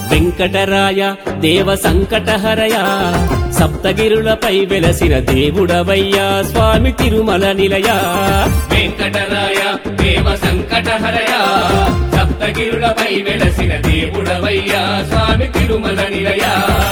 వెంకటరాయ దేవ సంకటహరయ సప్తగిరులపై వెలసిన దేవుడవయ్యా స్వామి తిరుమల నిలయ వెంకటరాయ దేవ సంకటహరయ సప్తగిరులపై వెలసిన దేవుడవయ్యా స్వామి తిరుమల నిలయ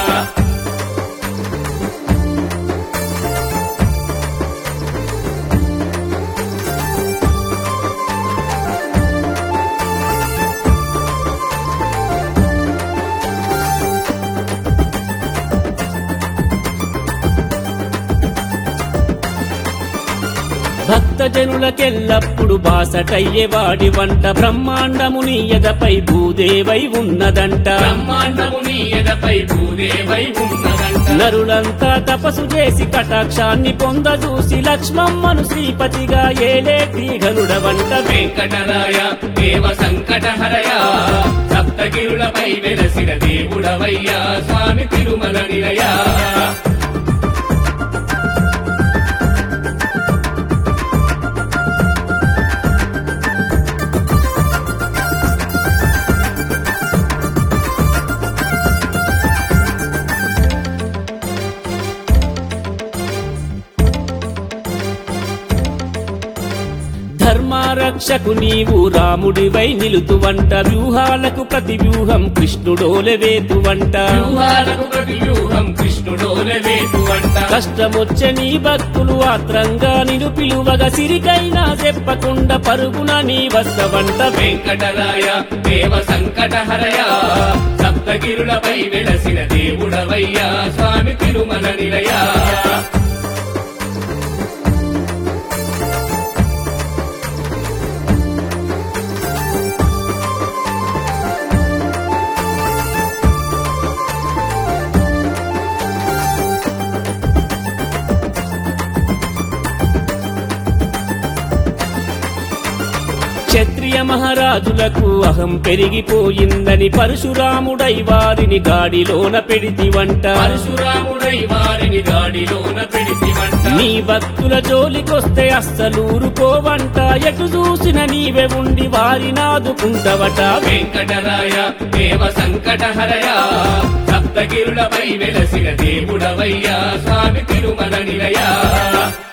భక్తజనులకెల్లప్పుడు బాసటయ్యే వాడి వంట బ్రహ్మాండము నీ ఎదపై భూదేవై ఉన్నదంట బ్రహ్మాండము నీ ఎదపై భూదేవై ఉన్నదంట నరులంతా తపసు చేసి కటాక్షాన్ని పొందజూసి లక్ష్మమ్మను శ్రీపతిగా ఏలేటి గరుడవంట వెంకటరాయ దేవ సంకటహరయ సప్తగిరులపై వెలసిన దేవుడవయ్యా స్వామి తిరుమల నిలయ ధర్మారక్షకు నీవు రాముడివై నిలుతువంట వ్యూహాలకు ప్రతి వ్యూహం కృష్ణుడోలె వేతువంట వ్యూహాలకు ప్రతి వ్యూహం కృష్ణుడోలే వేటువంట కష్టమొచ్చే నీ భక్తులు ఆత్రంగా నిను పిలువగా సిరికైనా చెప్పకుండా పరుగున నీ వస్తవంట వెంకటరాయ దేవ సంకటహరయ సప్తగిరులపై వెలసిన దేవుడవయ్యా స్వామి తిరుమల నిలయ క్షత్రియ మహారాజులకు అహం పెరిగిపోయిందని పరశురాముడై వారిని గాడిలోన పెడితివంట పరశురాముడై వారిని గాడిలోన పెడితివంట నీ భక్తుల జోలికొస్తే అస్సలూరుకోవంట ఎటు చూసిన నీవే ఉండి వారినాదుకుంటవట వెంకటరాయ దేవ సంకటహరయ సప్తగిరులపై వెలసిన దేవుడవయ్యా స్వామి తిరుమల నిలయ